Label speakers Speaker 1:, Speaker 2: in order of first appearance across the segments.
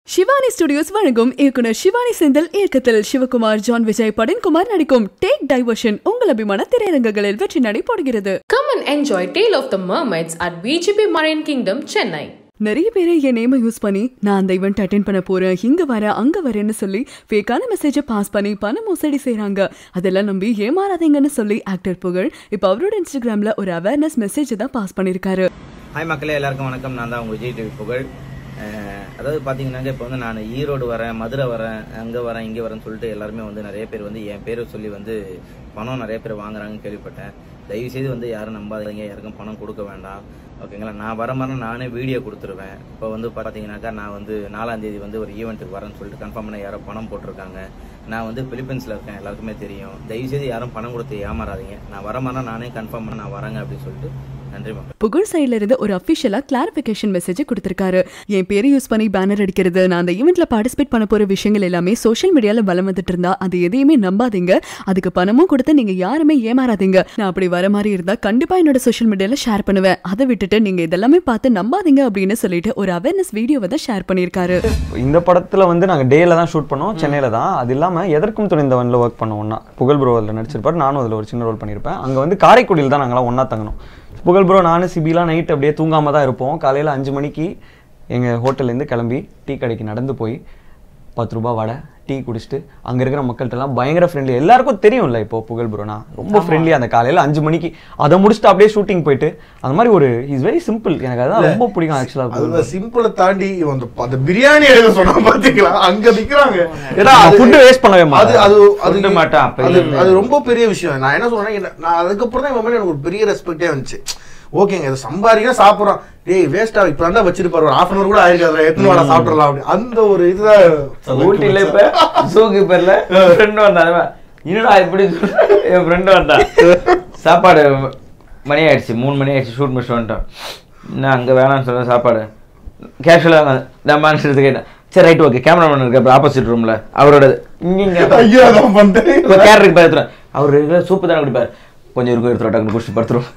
Speaker 1: Shivani studios வழங்கும் இயக்குனர் சிவானி செந்தில் இயக்கத்தில் சிவகுமார் ஜான் விஜய் படன்குமார் நடிக்கும் டேக் டைவர்ஷன் உங்கள் அபிமான திரையரங்குகளில் வெற்றி நடை போடுகிறது
Speaker 2: Come and enjoy Tale of the Mermaids at VGP Marine Kingdom, Chennai.
Speaker 1: நிறைய பேர் என் நேமை யூஸ் பண்ணி நான் அந்த ஈவெண்ட் அட்டென்ட் பண்ண போறேன் இங்க வர அங்க வரேன்னு சொல்லி ஃபேக்கான மெசேஜை பாஸ் பண்ணி பண மோசடி செய்றாங்க அதெல்லாம் நம்பி ஏமாறாதீங்கன்னு சொல்லி ஆக்டர் புகழ் இப்போ அவரோட இன்ஸ்டாகிராம்ல ஒரு அவேர்னஸ் மெசேஜ் தான் பாஸ் பண்ணிருக்காரு
Speaker 3: ஹாய் மக்களே எல்லாருக்கும் வணக்கம் நான் தான் உங்கள் விஜய் டிவி புகழ் அஹ் அதாவது பார்த்தீங்கன்னாக்க இப்போ வந்து நான் ஈரோடு வரேன் மதுரை வரேன் அங்கே வரேன் இங்கே வரேன்னு சொல்லிட்டு எல்லாருமே வந்து நிறைய பேர் வந்து என் பேரை சொல்லி வந்து பணம் நிறைய பேர் வாங்குறாங்கன்னு கேள்விப்பட்டேன் தயவு செய்து வந்து யாரும் நம்பாதீங்க யாருக்கும் பணம் கொடுக்க வேண்டாம் ஓகேங்களா நான் வர மாதிரி நானே வீடியோ கொடுத்துருவேன் இப்போ வந்து பார்த்தீங்கன்னாக்கா நான் வந்து நாலாம் தேதி வந்து ஒரு ஈவெண்ட்டுக்கு வரேன்னு சொல்லிட்டு கன்ஃபார்ம் பண்ண யாரோ பணம் போட்டிருக்காங்க நான் வந்து பிலிப்பைன்ஸில் இருக்கேன் எல்லாருக்குமே தெரியும் தயவு செய்து யாரும் பணம் கொடுத்து ஏமாறாதீங்க நான் வர மாதிரி நானே கன்ஃபார்ம் பண்ண நான் வரேங்க அப்படின்னு சொல்லிட்டு நன்றி மக்கள்
Speaker 1: புகழ் சைடுல இருந்து ஒரு அபிஷியலா கிளாரிபிகேஷன் மெசேஜ் கொடுத்திருக்காரு என் பேரை யூஸ் பண்ணி பேனர் அடிக்கிறது நான் அந்த ஈவெண்ட்ல பார்ட்டிசிபேட் பண்ண போற விஷயங்கள் எல்லாமே சோஷியல் மீடியால வலம் வந்துட்டு இருந்தா அது எதையுமே நம்பாதீங்க அதுக்கு பணமும் கொடுத்து நீங்க யாருமே ஏமாறாதீங்க நான் அப்படி வர மாதிரி இருந்தா கண்டிப்பா என்னோட சோஷியல் மீடியால ஷேர் பண்ணுவேன் அதை விட்டுட்டு நீங்க இதெல்லாமே பார்த்து நம்பாதீங்க அப்படின்னு சொல்லிட்டு ஒரு அவேர்னஸ் வீடியோவை தான் ஷேர் பண்ணியிருக்காரு
Speaker 4: இந்த படத்துல வந்து நாங்க டேல தான் ஷூட் பண்ணோம் சென்னையில தான் அது இல்லாம எதற்கும் துணிந்தவன்ல ஒர்க் பண்ணோம் ஒண்ணா புகழ் ப்ரோ அதில் நடிச்சிருப்பார் நானும் அதில் ஒரு சின்ன ரோல் பண்ணியிருப்பேன் அங்க வந்து காரைக்குடியில் தான் நாங்களாம் ஒண்ணா தங்கணும் புகழ் ப்ரோ நானும் சிபிலாம் நைட் அப்படியே தூங்காம தான் இருப்போம் காலையில அஞ்சு மணிக்கு எங்க ஹோட்டல்ல இருந்து கிளம்பி டீ கடைக்கு நடந்து போய் பத்து ரூபாய் வடை டீ குடிச்சிட்டு அங்க இருக்கிற மக்கள்கிட்ட எல்லாம் பயங்கர ஃப்ரெண்ட்லி எல்லாருக்கும் தெரியும்ல இப்போ புகழ் ப்ரோனா ரொம்ப ஃப்ரெண்ட்லி அந்த காலையில அஞ்சு மணிக்கு அதை முடிச்சுட்டு அப்படியே ஷூட்டிங் போயிட்டு அந்த மாதிரி ஒரு இஸ் வெரி சிம்பிள் எனக்கு அதான் ரொம்ப பிடிக்கும் ஆக்சுவலாக
Speaker 5: அதுல சிம்பிளை தாண்டி இவன் அந்த அந்த பிரியாணி எடுக்க சொன்னா பாத்தீங்களா அங்க நிக்கிறாங்க ஏன்னா
Speaker 4: நான்
Speaker 5: அது-
Speaker 4: food waste பண்ணவே மாட்டேன்.
Speaker 5: அது அது அது
Speaker 3: Food மட்டும் அப்ப
Speaker 5: அது
Speaker 3: இல்லை.
Speaker 5: அது ரொம்ப பெரிய விஷயம் நான் என்ன சொல்றேன் என்ன- நான் அதுக்கப்புறம் தான் இவன் மேல எனக்கு ஒரு பெரிய ரெஸ்பெக்டே வந்துச்சு ஓகேங்க இதை சம்பாதிக்க சாப்பிடுறோம் டேய் வேஸ்டா இப்ப தான் வச்சிருப்பாரு ஒரு ஹாஃப் அன் அவர் கூட ஆயிருக்காது எத்தனை வாடா சாப்பிடலாம் அப்படி அந்த ஒரு இதுதான்
Speaker 6: ஊட்டில இப்ப சூக்கு பேர்ல ஃப்ரெண்ட் வந்தாங்க என்னடா இப்படி சொல்ற? என் ஃப்ரெண்ட் வந்தான் சாப்பாடு மணி ஆயிடுச்சு மூணு மணி ஆயிடுச்சு ஷூட் முடிச்சு வந்துட்டோம் நான் அங்க வேணாம்னு சொல்ல சாப்பாடு கேஷுவலாக நான் மனுஷத்து கேட்டேன் சரி ரைட் ஓகே கேமராமேன் இருக்க ஆப்போசிட் ரூம்ல அவரோட இங்க
Speaker 5: ஐயோ அதான் பண்றேன்
Speaker 6: இப்போ கேரக்டருக்கு பார்த்துறேன் அவர் ரெகுலர் சூப்பு தானே குடிப்பார் கொஞ்சம் இருக்கும் எடுத்துரும் டக்குனு குடிச்சு படுத்துரும்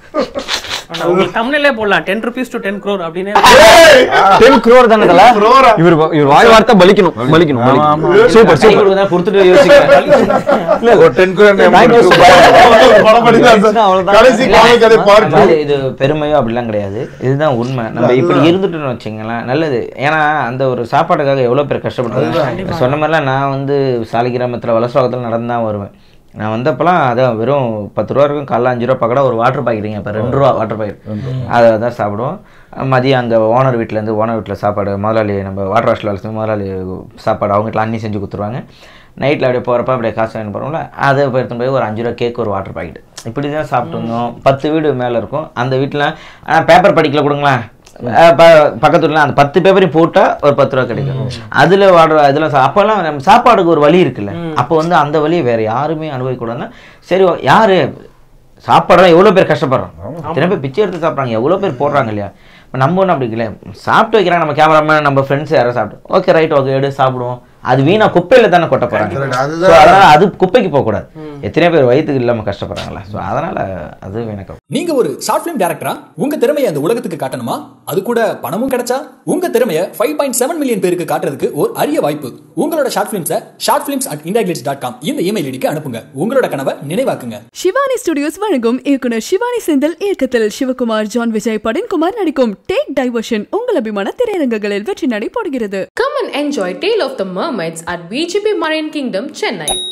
Speaker 7: ஆனா உங்களுக்கு தமிழ்லே போடலாம் ten rupees to ten crore அப்படின்னு
Speaker 4: டென் க்ரோர் தானே தல
Speaker 5: Crore ஆ?
Speaker 4: இவர் இவர் வாய் வார்த்தை பலிக்கணும் பலிக்கணும் பலிக்கணும் சூப்பர்
Speaker 6: கை
Speaker 4: சூப்பர்
Speaker 6: கொடுக்க பொறுத்துட்டு யோசிக்கிறேன்
Speaker 5: ஒரு டென்
Speaker 4: Thank you, super.
Speaker 5: படம் பண்ணிதான் சார்.
Speaker 4: அவ்வளவுதான்.
Speaker 5: கடைசி காலை கதை பார்த்து
Speaker 6: அதாவது இது பெருமையோ அப்படிலாம் கிடையாது இதுதான் உண்மை நம்ம இப்படி இருந்துட்டோம்னு வச்சுங்களேன் நல்லது ஏன்னா அந்த ஒரு சாப்பாட்டுக்காக எவ்வளோ பேர் கஷ்டப்படுறாங்க சொன்ன மாதிரிலாம் நான் வந்து சாலி கிராமத்தில் வலசோகத்தில் நடந்து தான் வருவேன் நான் வந்தப்பெல்லாம் அதான் வெறும் பத்து ரூபா இருக்கும் காலைல அஞ்சு ரூபா பக்கடா ஒரு வாட்டர் பாக்கெட்டுங்க இப்போ ரெண்டு ரூபா வாட்டர் பாக்கெட் அதை தான் சாப்பிடுவோம் மதியம் அங்கே ஓனர் வீட்டிலேருந்து ஓனர் வீட்டில் சாப்பாடு முதலாளி நம்ம வாட்டர் வாஷில் வளர்த்து முதலாளி சாப்பாடு அவங்க வீட்டில் அண்ணி செஞ்சு கொடுத்துருவாங்க நைட்டில் அப்படியே போகிறப்ப அப்படியே காசு வாங்கி போகிறோம்ல அதை போய் எடுத்துன்னு போய் ஒரு அஞ்சு ரூபா கேக் ஒரு வாட்டர் பாக்கெட் இப்படி தான் சாப்பிட்டு இருந்தோம் பத்து வீடு மேலே இருக்கும் அந்த வீட்டில் பேப்பர் படிக்கல கொடுங்களேன் அஹ் ப- பக்கத்து வீட்டில் அந்த பத்து பேப்பரையும் போட்டால் ஒரு பத்து ரூபா கிடைக்கும் அதில் வாடுற இதெல்லாம் சா- அப்போல்லாம் நம்ம சாப்பாடுக்கு ஒரு வழி இருக்குல்ல அப்போ வந்து அந்த வழியை வேறு யாருமே அனுபவிக்கூடாதுன்னா சரி ஓ- யாரு சாப்பாடுறோம் எவ்வளோ பேர் கஷ்டப்படுறோம் இத்தனை பேர் பிச்சை எடுத்து சாப்பிட்றாங்க எவ்வளோ பேர் போடுறாங்க இல்லையா இப்போ நம்ம ஒன்றும் அப்படி இல்லை சாப்பிட்டு வைக்கிறாங்க நம்ம கேமராமேன் நம்ம ஃப்ரெண்ட்ஸ் யாரும் சாப்பிட்டு ஓகே ரைட் ஓகே எடு சாப்பிடுவோம் அது வீணா குப்பையில தானே கொட்ட போறாங்க
Speaker 5: Correct,
Speaker 6: So,
Speaker 5: அதுதான்.
Speaker 6: அதனால அது குப்பைக்கு போகக்கூடாது எத்தனை பேர் வயிற்றுக்கு இல்லாம கஷ்டப்படுறாங்களா ஸோ அதனால அது எனக்கு
Speaker 8: நீங்க ஒரு ஷார்ட் ஃபிலிம் டேரக்டரா உங்க திறமையை அந்த உலகத்துக்கு காட்டணுமா அது கூட பணமும் கிடைச்சா உங்க திறமையை ஃபைவ் பாயிண்ட் செவன் மில்லியன் பேருக்கு காட்டுறதுக்கு ஒரு அரிய வாய்ப்பு உங்களோட ஷார்ட் ஃபிலிம்ஸை short films at IndiaGlitz dot com இந்த இமெயில் ஐடிக்கு அனுப்புங்க உங்களோட கனவை நினைவாக்குங்க
Speaker 1: சிவானி ஸ்டுடியோஸ் வழங்கும் இயக்குனர் சிவானி செந்தில் இயக்கத்தில் சிவகுமார் ஜான் விஜய் படன்குமார் நடிக்கும் டேக் டைவர்ஷன் உங்கள் அபிமான திரையரங்குகளில் வெற்றி நடை போடுகிறது
Speaker 2: Come and enjoy Tale of the Mermaids at VGP Marine Kingdom, Chennai.